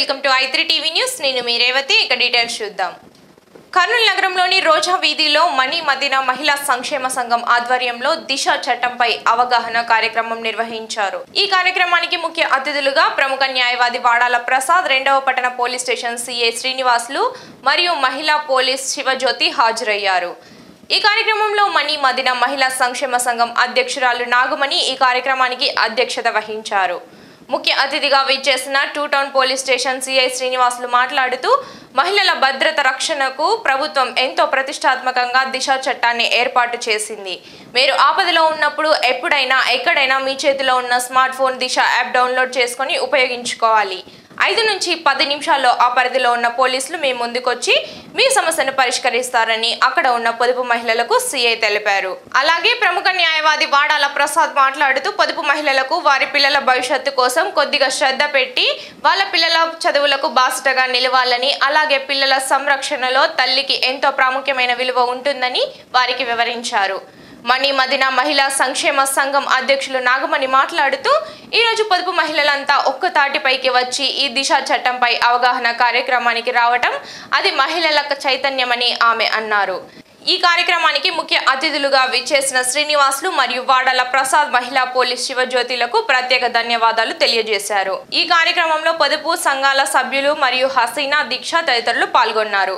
welcome to I three TV news నేను మీ రేవతి ఇక డీటెయిల్స్ చూద్దాం కర్నూలు నగరంలోని రోజా వీధిలో మణి మదీనా మహిళా సంక్షేమ సంఘం ఆధ్వర్యంలో దిశ చట్టంపై అవగాహన కార్యక్రమం నిర్వహించారు ఈ కార్యక్రమానికి ముఖ్య అతిథులుగా ప్రముఖ న్యాయవాది వాడాల ప్రసాద్ రెండవ పట్టణ పోలీస్ స్టేషన్ సిఐ శ్రీనివాసులు మరియు మహిళా పోలీస్ శివజ్యోతి హాజరయ్యారు ఈ కార్యక్రమంలో మణి మదిన మహిళా సంక్షేమ సంఘం అధ్యక్షురాలు నాగమణి ఈ కార్యక్రమానికి అధ్యక్షత వహించారు ముఖ్య అతిథిగా విచ్చేసిన two town police station CI Srinivasulu మాట్లాడుతూ మహిళల భద్రత రక్షణకు ప్రభుత్వం ఎంతో ప్రతిష్టాత్మకంగా దిశ చట్టాన్ని ఏర్పాటు చేసింది మీరు ఆపదలో ఉన్నప్పుడు ఎప్పుడైనా ఎక్కడైనా మీ చేతిలో ఉన్న smart phone Disha app download చేసుకొని ఉపయోగించుకోవాలి ఐదు నుంచి పది నిమిషాల్లో ఆ పరిధిలో ఉన్న పోలీసులు మీ ముందుకొచ్చి మీ సమస్యను పరిష్కరిస్తారని అక్కడ ఉన్న పొదుపు మహిళలకు సీఐ తెలిపారు అలాగే ప్రముఖ న్యాయవాది వాడాల ప్రసాద్ మాట్లాడుతూ పొదుపు మహిళలకు వారి పిల్లల భవిష్యత్తు కోసం కొద్దిగా శ్రద్ధ పెట్టి వాళ్ళ పిల్లల చదువులకు బాసటగా నిలవాలని అలాగే పిల్లల సంరక్షణలో తల్లికి ఎంతో ప్రాముఖ్యమైన విలువ ఉంటుందని వారికి వివరించారు మణి మదిన మహిళా సంక్షేమ సంఘం అధ్యక్షులు నాగమణి మాట్లాడుతూ ఈరోజు పొదుపు మహిళలంతా ఒక్క తాటిపైకి వచ్చి ఈ దిశ చట్టంపై అవగాహన కార్యక్రమానికి రావటం అది మహిళలకు చైతన్యమని ఆమె అన్నారు ఈ కార్యక్రమానికి ముఖ్య అతిథులుగా విచ్చేసిన శ్రీనివాసులు మరియు వాడల ప్రసాద్ మహిళా పోలీస్ శివజ్యోతిలకు ప్రత్యేక ధన్యవాదాలు తెలియజేశారు ఈ కార్యక్రమంలో పొదుపు సంఘాల సభ్యులు మరియు హసీనా దీక్ష తదితరులు పాల్గొన్నారు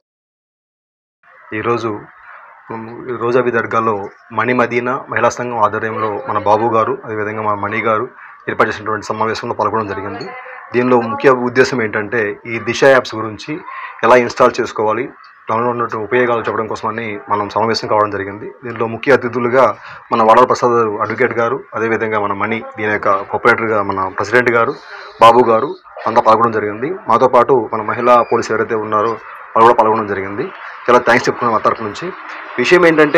ఈరోజు ఉమ్, రోజావి దర్గాలో మణి మదీనా మహిళా సంఘం ఆధ్వర్యంలో మన బాబు గారు అదేవిధంగా మన మణి గారు ఏర్పాటు చేసినటువంటి సమావేశంలో పాల్గొనడం జరిగింది దీనిలో ముఖ్య ఉద్దేశం ఏంటంటే ఈ దిశ యాప్స్ గురించి ఎలా ఇన్స్టాల్ చేసుకోవాలి దానిలో ఉన్నటువంటి ఉపయోగాలు చెప్పడం కోసమని మనం సమావేశం కావడం జరిగింది దీనిలో ముఖ్య అతిథులుగా మన వడాల ప్రసాద్ అడ్వకేట్ గారు అదేవిధంగా మన మణి దీని యొక్క ప్రొపరేటర్గా మన ప్రెసిడెంట్ గారు బాబు గారు అంతా పాల్గొనడం జరిగింది మాతో పాటు మన మహిళా పోలీసు ఎవరైతే ఉన్నారో వాళ్ళు కూడా పాల్గొనడం జరిగింది చాలా థ్యాంక్స్ చెప్పుకున్నాం మా తరపు నుంచి విషయం ఏంటంటే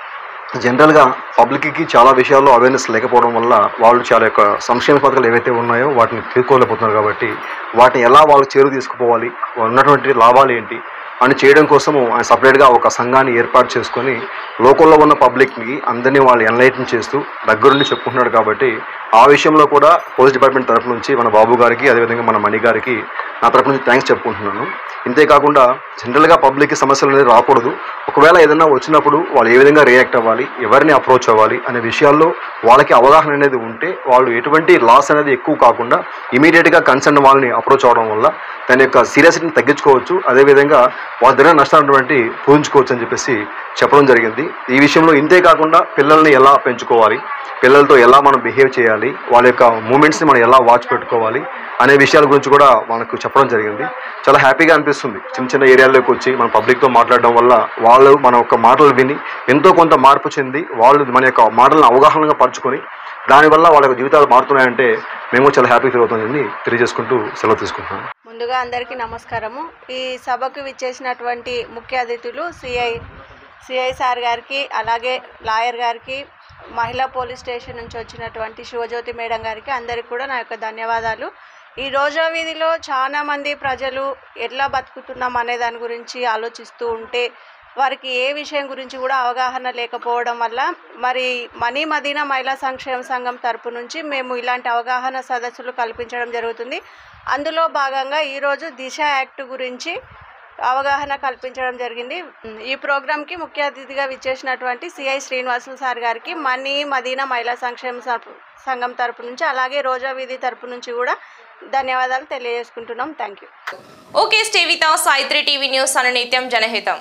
జనరల్గా పబ్లిక్కి చాలా విషయాల్లో అవేర్నెస్ లేకపోవడం వల్ల వాళ్ళు చాలా యొక్క సంక్షేమ పథకాలు ఏవైతే ఉన్నాయో వాటిని తీసుకోలేకపోతున్నారు కాబట్టి వాటిని ఎలా వాళ్ళు చేరు తీసుకుపోవాలి వాళ్ళు ఉన్నటువంటి లాభాలు ఏంటి అని చేయడం కోసము ఆయన సపరేట్గా ఒక సంఘాన్ని ఏర్పాటు చేసుకొని లోకల్లో ఉన్న పబ్లిక్ని అందరినీ వాళ్ళు ఎన్లైటన్ చేస్తూ దగ్గరుండి చెప్పుకుంటున్నాడు కాబట్టి ఆ విషయంలో కూడా పోలీస్ డిపార్ట్మెంట్ తరపు నుంచి మన బాబు గారికి అదేవిధంగా మన మణి గారికి నా తరపు నుంచి థ్యాంక్స్ చెప్పుకుంటున్నాను ఇంతేకాకుండా జనరల్గా పబ్లిక్కి సమస్యలు అనేది రాకూడదు ఒకవేళ ఏదైనా వచ్చినప్పుడు వాళ్ళు ఏ విధంగా రియాక్ట్ అవ్వాలి ఎవరిని అప్రోచ్ అవ్వాలి అనే విషయాల్లో వాళ్ళకి అవగాహన అనేది ఉంటే వాళ్ళు ఎటువంటి లాస్ అనేది ఎక్కువ కాకుండా ఇమీడియట్గా కన్సర్న్ వాళ్ళని అప్రోచ్ అవ్వడం వల్ల దాని యొక్క సీరియస్ని తగ్గించుకోవచ్చు అదేవిధంగా వాళ్ళ దగ్గర నష్టాన్ని పూజించుకోవచ్చు అని చెప్పేసి చెప్పడం జరిగింది ఈ విషయంలో ఇంతే కాకుండా పిల్లల్ని ఎలా పెంచుకోవాలి పిల్లలతో ఎలా మనం బిహేవ్ చేయాలి వాళ్ళ యొక్క మూమెంట్స్ని మనం ఎలా వాచ్ పెట్టుకోవాలి అనే విషయాల గురించి కూడా మనకు చెప్పడం జరిగింది చాలా హ్యాపీగా అనిపిస్తుంది చిన్న చిన్న ఏరియాల్లోకి వచ్చి మన పబ్లిక్తో మాట్లాడడం వల్ల వాళ్ళు మన యొక్క మాటలు విని ఎంతో కొంత మార్పు చెంది వాళ్ళు మన యొక్క మాటలను అవగాహనగా పరుచుకొని దానివల్ల వాళ్ళ యొక్క జీవితాలు మారుతున్నాయంటే మేము చాలా హ్యాపీ ఫీల్ అవుతుందని తెలియజేసుకుంటూ సెలవు తీసుకుంటున్నాను ముందుగా అందరికీ నమస్కారము ఈ సభకు విచ్చేసినటువంటి ముఖ్య అతిథులు సిఐ సిఐ సార్ గారికి అలాగే లాయర్ గారికి మహిళా పోలీస్ స్టేషన్ నుంచి వచ్చినటువంటి శివజ్యోతి మేడం గారికి అందరికీ కూడా నా యొక్క ధన్యవాదాలు ఈ రోజా వీధిలో చాలా మంది ప్రజలు ఎట్లా బతుకుతున్నాం అనే దాని గురించి ఆలోచిస్తూ ఉంటే వారికి ఏ విషయం గురించి కూడా అవగాహన లేకపోవడం వల్ల మరి మనీ మదీనా మహిళా సంక్షేమ సంఘం తరపు నుంచి మేము ఇలాంటి అవగాహన సదస్సులు కల్పించడం జరుగుతుంది అందులో భాగంగా ఈరోజు దిశ యాక్ట్ గురించి అవగాహన కల్పించడం జరిగింది ఈ ప్రోగ్రాంకి ముఖ్య అతిథిగా విచ్చేసినటువంటి సిఐ శ్రీనివాసులు సార్ గారికి మనీ మదీనా మహిళా సంక్షేమ సర్ప- సంఘం తరపు నుంచి అలాగే రోజా వీధి తరపు నుంచి కూడా ధన్యవాదాలు తెలియజేసుకుంటున్నాం thank you okay stay with సాయిత్రి టీవీ న్యూస్ అనునిత్యం జనహితం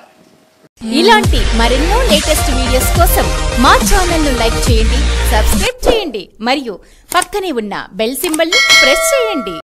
ఇలాంటి మరెన్నో లేటెస్ట్ వీడియోస్ కోసం మా ఛానల్ ను లైక్ చేయండి సబ్స్క్రైబ్ చేయండి మరియు పక్కనే ఉన్న బెల్ సింబల్ ని ప్రెస్ చేయండి